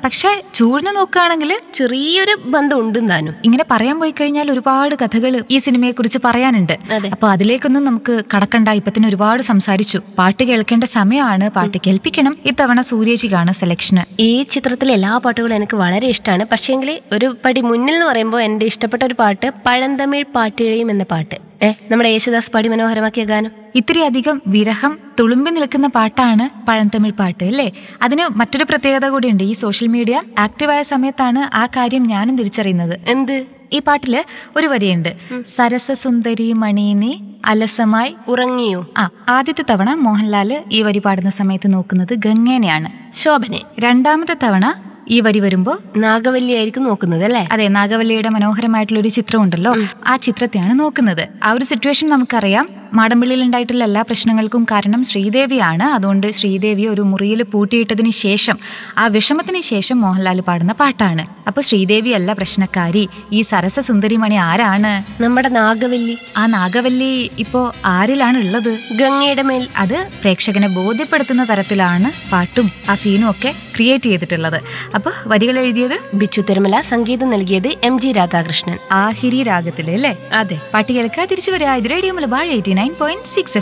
പക്ഷെ ചൂഴ്ന്നു നോക്കുകയാണെങ്കിൽ ചെറിയൊരു ബന്ധം ഉണ്ട് താനും ഇങ്ങനെ പറയാൻ പോയി കഴിഞ്ഞാൽ ഒരുപാട് കഥകൾ ഈ സിനിമയെ കുറിച്ച് പറയാനുണ്ട് അതെ. അപ്പൊ അതിലേക്കൊന്നും നമുക്ക് കടക്കണ്ട ഇപ്പൊ തന്നെ ഒരുപാട് സംസാരിച്ചു പാട്ട് കേൾക്കേണ്ട സമയമാണ് പാട്ട് കേൾപ്പിക്കണം ഇത്തവണ സൂര്യേജിക്കാണ് സെലക്ഷന് ഈ ചിത്രത്തിലെ എല്ലാ പാട്ടുകളും എനിക്ക് വളരെ ഇഷ്ടമാണ് പക്ഷേങ്കിൽ ഒരു പടി മുന്നിൽ എന്ന് പറയുമ്പോൾ എൻ്റെ ഇഷ്ടപ്പെട്ട ഒരു പാട്ട് പഴന്തമിഴ് പാട്ടിഴയും എന്ന പാട്ട് ഏ നമ്മുടെ യേശുദാസ് പാടി മനോഹരമാക്കിയ ഗാനം ഇത്തിരി അധികം വിരഹം തുളുമ്പി നിൽക്കുന്ന പാട്ടാണ് പഴന്തമിഴ് പാട്ട് അല്ലേ അതിന് മറ്റൊരു പ്രത്യേകത കൂടിയുണ്ട് ഈ സോഷ്യൽ മീഡിയ ആക്റ്റീവായ സമയത്താണ് ആ കാര്യം ഞാനും തിരിച്ചറിയുന്നത് എന്ത് ഈ പാട്ടില് ഒരു വരിയുണ്ട് സരസസുന്ദരി മണി നീ അലസമായി ഉറങ്ങിയോ ആ ആദ്യത്തെ തവണ മോഹൻലാല് ഈ വരി പാടുന്ന സമയത്ത് നോക്കുന്നത് ഗംഗേനെയാണ് ശോഭനെ രണ്ടാമത്തെ തവണ ഈ വരി വരുമ്പോ നാഗവല്ലി ആയിരിക്കും നോക്കുന്നത് അല്ലേ അതെ നാഗവല്ലിയുടെ മനോഹരമായിട്ടുള്ള ഒരു ചിത്രം ഉണ്ടല്ലോ ആ ചിത്രത്തെയാണ് നോക്കുന്നത് ആ ഒരു സിറ്റുവേഷൻ നമുക്കറിയാം മാടമ്പിള്ളിയിൽ ഉണ്ടായിട്ടുള്ള എല്ലാ പ്രശ്നങ്ങൾക്കും കാരണം ശ്രീദേവിയാണ് അതുകൊണ്ട് ശ്രീദേവിയെ ഒരു മുറിയിൽ പൂട്ടിയിട്ടതിന് ശേഷം ആ വിഷമത്തിന് ശേഷം മോഹൻലാൽ പാടുന്ന പാട്ടാണ് അപ്പൊ ശ്രീദേവി അല്ല പ്രശ്നക്കാരി ഈ സരസ സുന്ദരിമണി ആരാണ് നമ്മുടെ നാഗവല്ലി ആ നാഗവല്ലി ഇപ്പോ ആരിലാണ് ഉള്ളത് ഗംഗയുടെ മേൽ അത് പ്രേക്ഷകനെ ബോധ്യപ്പെടുത്തുന്ന തരത്തിലാണ് പാട്ടും ആ സീനും ഒക്കെ ക്രിയേറ്റ് ചെയ്തിട്ടുള്ളത് അപ്പൊ വരികൾ എഴുതിയത് ബിച്ചു തിരുമല സംഗീതം നൽകിയത് എം ജി രാധാകൃഷ്ണൻ ആഹിരി രാഗത്തില് അല്ലേ അതെ പാട്ട് കേൾക്കുക തിരിച്ചു വരാ ഇത് radio Malabar eighty nine point six